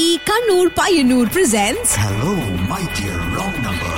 TV Kannur Payyanur presents Hello, my dear wrong number.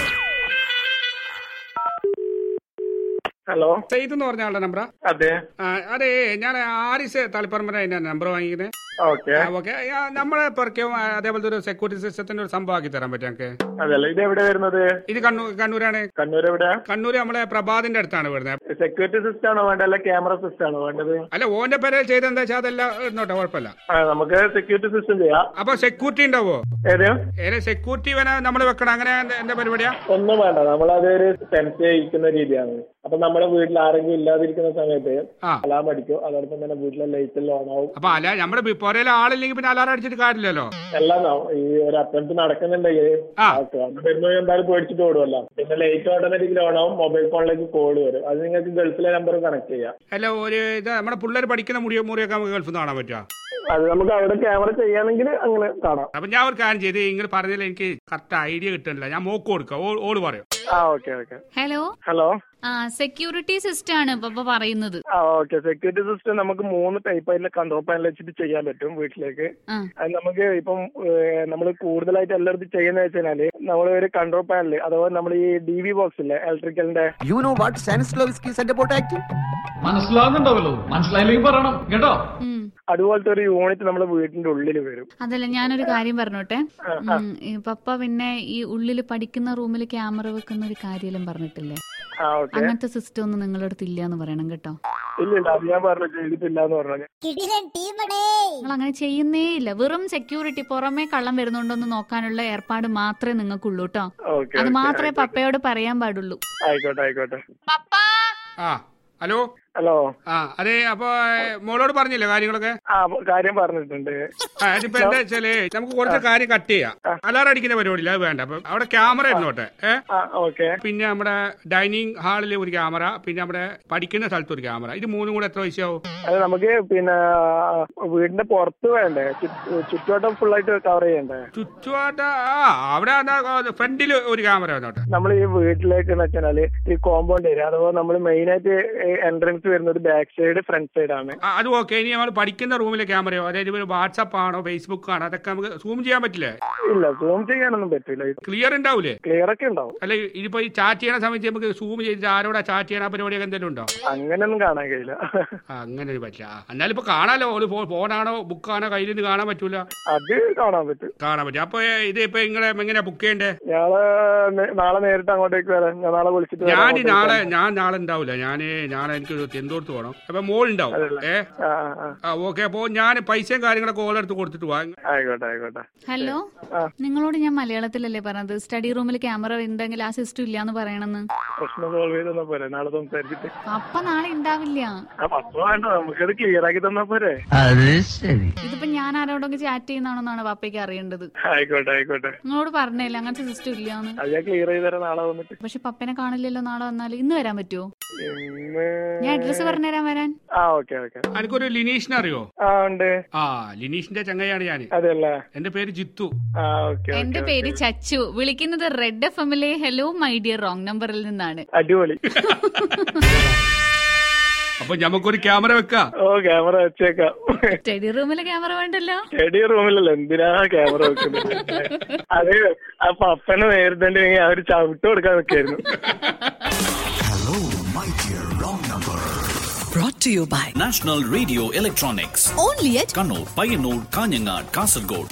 Hello സെയ്ത് എന്ന് പറഞ്ഞ ആളുടെ നമ്പറാ അതെ ആ, അതെ ഞാൻ ആരിസ് തളിപ്പറമ്പര അതിന്റെ നമ്പർ വാങ്ങിക്കുന്നത് ഓക്കെ ഓക്കെ നമ്മളെ പെർക്കും അതേപോലത്തെ ഒരു സെക്യൂരിറ്റി സിസ്റ്റത്തിന്റെ ഒരു സംഭവം ആക്കി തരാൻ പറ്റും ഞങ്ങൾക്ക് അതല്ല ഇത് എവിടെ വരുന്നത് ഇത് കണ്ണൂർ കണ്ണൂരാണ് കണ്ണൂർ എവിടെയാ കണ്ണൂർ നമ്മളെ പ്രഭാതിന്റെ അടുത്താണ് വരുന്നത് സെക്യൂരിറ്റി സിസ്റ്റം ആണോ വേണ്ടത് അല്ല ക്യാമറ സിസ്റ്റം ആണോ വേണ്ടത് അല്ല ഓന്റെ പേരെ ചെയ്ത് എന്താ വെച്ചാൽ അതെല്ലാം ഇരുന്നോട്ടെ കുഴപ്പമില്ല ആ നമുക്ക് സെക്യൂരിറ്റി സിസ്റ്റം ചെയ്യാം അപ്പൊ സെക്യൂരിറ്റി ഉണ്ടാവോ ഏത് ഏത് സെക്യൂരിറ്റി വേണ നമ്മൾ വെക്കണം അങ്ങനെ എന്ത- എന്താ പരിപാടിയാ ഒന്നും വേണ്ട നമ്മളതൊരു സെൻസ് ചെയ്യിക്കുന്ന രീതിയാണ് അപ്പൊ നമ്മുടെ വീട്ടിൽ ആരെങ്കിലും ഇല്ലാതിരിക്കുന്ന സമയത്ത് ആ. അലാം അടിക്കും അതോടൊപ്പം തന്നെ വീട്ടിലെ ലൈറ്റ് എല്ലാം ഓൺ ആവും അപ്പൊ അല്ല നമ്മുടെ പുറയിലെ ആളില്ലെങ്കിൽ പിന്നെ അലാറം അടിച്ചിട്ട് കാര്യമില്ലല്ലോ എല്ലാം ആവും. ഈ ഒരു അറ്റംപ്റ്റ് നടക്കുന്നുണ്ടെങ്കിൽ ആ. വരുമ്പോൾ എന്തായാലും പേടിച്ചിട്ട് ഓടുമല്ലോ പിന്നെ ലൈറ്റ് ഓട്ടോമാറ്റിക്കലി ഓൺ ആവും മൊബൈൽ ഫോണിലേക്ക് കോൾ വരും അത് നിങ്ങൾക്ക് ഗൾഫിലെ നമ്പർ കണക്ട് ചെയ്യാം അല്ല ഒരു ഇത് നമ്മുടെ പിള്ളേർ പഠിക്കുന്ന മുറി മുറിയൊക്കെ നമുക്ക് ഗൾഫിൽ നിന്ന് കാണാൻ പറ്റുക അത് നമുക്ക് അവിടെ ക്യാമറ ചെയ്യുകയാണെങ്കിൽ അങ്ങനെ കാണാം അപ്പൊ ഞാൻ ഒരു കാര്യം ചെയ്ത് ഇങ്ങനെ പറഞ്ഞതിൽ എനിക്ക് കറക്റ്റ് ഐഡിയ കിട്ടുന്നില്ല ഞാൻ മോക്ക് കൊടുക്കാം ഓ- ഓള് പറയും ആ ഓക്കെ ഓക്കെ ഹലോ ഹലോ ആ സെക്യൂരിറ്റി സിസ്റ്റം ആണ് പപ്പ പറയുന്നത് ആ ഓക്കെ സെക്യൂരിറ്റി സിസ്റ്റം നമുക്ക് മൂന്ന് ടൈപ്പ് ആയിട്ടുള്ള കൺട്രോൾ പാനൽ വെച്ചിട്ട് ചെയ്യാൻ പറ്റും വീട്ടിലേക്ക് ആ അത് നമുക്ക് ഇപ്പം നമ്മൾ കൂടുതലായിട്ട് എല്ലായിടത്തും ചെയ്യുന്ന വെച്ചാല് നമ്മൾ ഒരു കൺട്രോൾ പാനൽ അഥവാ നമ്മൾ ഈ ഡി വി ബോക്സ് ഇല്ലേ ഇലക്ട്രിക്കലിന്റെ You know what Stanislavski said about acting? മനസ്സിലാകുന്നുണ്ടാവല്ലോ മനസ്സിലായില്ലെങ്കിൽ പറയണം കേട്ടോ ഉം. അതുപോലത്തെ ഒരു യൂണിറ്റ് നമ്മുടെ വീടിന്റെ ഉള്ളിൽ വരും അതല്ല ഞാനൊരു കാര്യം പറഞ്ഞോട്ടെ ഉം, ഈ പപ്പ പിന്നെ ഈ ഉള്ളില് പഠിക്കുന്ന റൂമിൽ ക്യാമറ വെക്കുന്ന ഒരു കാര്യമെല്ലാം പറഞ്ഞിട്ടില്ലേ ആ ഓക്കെ അങ്ങനത്തെ സിസ്റ്റം ഒന്നും നിങ്ങളുടെ അടുത്ത് ഇല്ല എന്ന് പറയണം കേട്ടോ ഇല്ല ഇല്ല അത് ഞാൻ പറഞ്ഞു ചെയ്തിട്ടില്ല എന്ന് പറഞ്ഞു നിങ്ങൾ അങ്ങനെ ചെയ്യുന്നേ ഇല്ല വെറും സെക്യൂരിറ്റി പുറമേ കള്ളം വരുന്നുണ്ടോന്ന് നോക്കാനുള്ള ഏർപ്പാട് മാത്രമേ നിങ്ങൾക്കുള്ളൂ കേട്ടോ ഓക്കെ അത് മാത്രമേ പപ്പയോട് പറയാൻ പാടുള്ളൂ ആയിക്കോട്ടെ ആയിക്കോട്ടെ പപ്പ ആ ഹലോ ഹലോ ആ അതെ അപ്പൊ ഏ, മോളോട് പറഞ്ഞില്ലേ കാര്യങ്ങളൊക്കെ ആ കാര്യം പറഞ്ഞിട്ടുണ്ട് ആ അതിപ്പോ എന്താ വെച്ചാല് നമുക്ക് കുറച്ച് കാര്യം കട്ട് ചെയ്യാം അലാറം അടിക്കുന്ന പരിപാടിയില്ല അത് വേണ്ട അപ്പൊ അവിടെ ക്യാമറ ഇരുന്നോട്ടെ ഏ ആ ഓക്കെ പിന്നെ നമ്മുടെ ഡൈനിങ് ഹാളിൽ ഒരു ക്യാമറ പിന്നെ നമ്മുടെ പഠിക്കുന്ന സ്ഥലത്ത് ഒരു ക്യാമറ ഇത് മൂന്നും കൂടെ എത്ര പൈസയാവും അത് നമുക്ക് പിന്നെ വീടിന്റെ പുറത്ത് വേണ്ടേ ചു- ചുറ്റുവട്ടം ഫുള്ളായിട്ട് കവർ ചെയ്യണ്ടേ ചുറ്റുപാട്ട ആ അവിടെ ഫ്രണ്ടിൽ ഒരു ക്യാമറ വന്നോട്ടെ നമ്മൾ ഈ വീട്ടിലേക്ക് എന്ന് വെച്ചാല് ഈ കോമ്പൗണ്ട് ഏരിയ അഥവാ നമ്മൾ മെയിൻ ആയിട്ട് എൻട്രൻസ് വരുന്നത് ബാക്ക് സൈഡ് ഫ്രണ്ട് സൈഡ് ആണ് ആ, അത് ഓക്കെ ഇനി നമ്മൾ പഠിക്കുന്ന റൂമിലെ ക്യാമറയോ അതായത് വാട്സപ്പ് ആണോ ഫേസ്ബുക്ക് ആണോ അതൊക്കെ നമുക്ക് സൂം ചെയ്യാൻ പറ്റില്ലേ ഇല്ല സൂം ചെയ്യാനൊന്നും പറ്റില്ല ക്ലിയർ ഉണ്ടാവൂലേ ക്ലിയർ ഒക്കെ ഉണ്ടാവും അല്ല ഇതിപ്പോ ഈ ചാറ്റ് ചെയ്യണ സമയത്ത് നമുക്ക് സൂം ചെയ്തിട്ട് ആരോടാ ചാറ്റ് ചെയ്യണ പരിപാടിയൊക്കെ എന്തെങ്കിലും ഉണ്ടോ അങ്ങനെയൊന്നും കാണാൻ കഴിയില്ല ആ, അങ്ങനെ ഒരു പറ്റില്ല ആ, എന്നാലും ഇപ്പൊ കാണാലോ ഒരു ഫോ- ഫോണാണോ ബുക്കാണോ കയ്യിൽ നിന്ന് കാണാൻ പറ്റൂല അത് കാണാൻ പറ്റും കാണാൻ പറ്റും അപ്പൊ ഏ, ഇത് ഇപ്പൊ നിങ്ങളെ എങ്ങനെയാ ബുക്ക് ചെയ്യണ്ടേ ഞാള് നേ- നാളെ നേരിട്ട് അങ്ങോട്ടേക്ക് വരാം ഞാൻ നാളെ വിളിച്ചിട്ട് വരാം ഞാൻ അങ്ങോട്ടേക്ക്. നാളെ ഞാൻ നാളെ ഉണ്ടാവില്ല ഞാൻ നാളെ എനിക്ക് എന്തോർത്ത് പോകണം അപ്പൊ മോൾ ഉണ്ടാവും ഏ ആ ആ, ആ ആ ഓക്കെ അപ്പൊ ഞാൻ പൈസയും കാര്യങ്ങളൊക്കെ ഓളെടുത്ത് കൊടുത്തിട്ട് പോവാ ആയിക്കോട്ടെ ആയിക്കോട്ടെ ഹലോ ആ. നിങ്ങളോട് ഞാൻ മലയാളത്തിലല്ലേ പറഞ്ഞത് സ്റ്റഡി റൂമിൽ ക്യാമറ ഉണ്ടെങ്കിൽ ആ സിസ്റ്റം ഇല്ലാന്ന് പറയണെന്ന് പ്രശ്നം സോൾവ് ചെയ്ത് തന്നാ പോരെ നാളെ സംസാരിച്ചിട്ട് പപ്പ നാളെ ഉണ്ടാവില്ല ആ പത്ത് വേണ്ട നമുക്കത് ക്ലിയർ ആക്കി തന്നാ പോരെ ഇതിപ്പോ ഞാൻ ആരോടൊക്കെ ചാറ്റ് ചെയ്യുന്നതാണെന്നാണ് പപ്പയ്ക്ക് അറിയേണ്ടത് ആയിക്കോട്ടെ ആയിക്കോട്ടെ നിങ്ങളോട് പറഞ്ഞില്ല അങ്ങനത്തെ സിസ്റ്റം ഇല്ലാന്ന് അത് ഞാൻ ക്ലിയർ ചെയ്ത് തരാം നാളെ വന്നിട്ട് പക്ഷെ പപ്പനെ കാണില്ലല്ലോ നാളെ വന്നാൽ ഇന്ന് വരാൻ പറ്റുമോ ഇന്ന് ഞാൻ അഡ്രസ് പറഞ്ഞുതരാൻ വരാൻ ആ ഓക്കെ ഓക്കെ എനിക്കൊരു ലിനീഷിനെ അറിയോ ആ ഉണ്ട് ആ ലിനീഷിന്റെ ചങ്ങയാണ് ഞാൻ അതെല്ലേ എന്റെ പേര് ജിത്തു ആ ഓക്കെ എന്റെ പേര് ചച്ചു വിളിക്കുന്നത് റെഡ് എഫ് എമ്മിലെ ഹലോ മൈ ഡിയർ റോങ് നമ്പറിൽ നിന്നാണ് അടിപൊളി അപ്പൊ നമുക്കൊരു ക്യാമറ വെക്കാം ഓ ക്യാമറ വെച്ചേക്കാം സ്റ്റഡി റൂമിലെ ക്യാമറ വേണ്ടല്ലോ സ്റ്റഡി റൂമിലല്ലോ എന്തിനാ ക്യാമറ വെക്കുന്നത് അത് ആ പപ്പനെ നേരിട്ടുണ്ടെങ്കിൽ ആ ഒരു ചവിട്ട് കൊടുക്കാൻ നിൽക്കായിരുന്നു Hello, my dear wrong number. brought to you by National Radio Electronics. only at Kannur, Payyanur, Kanyanad, Kasargod.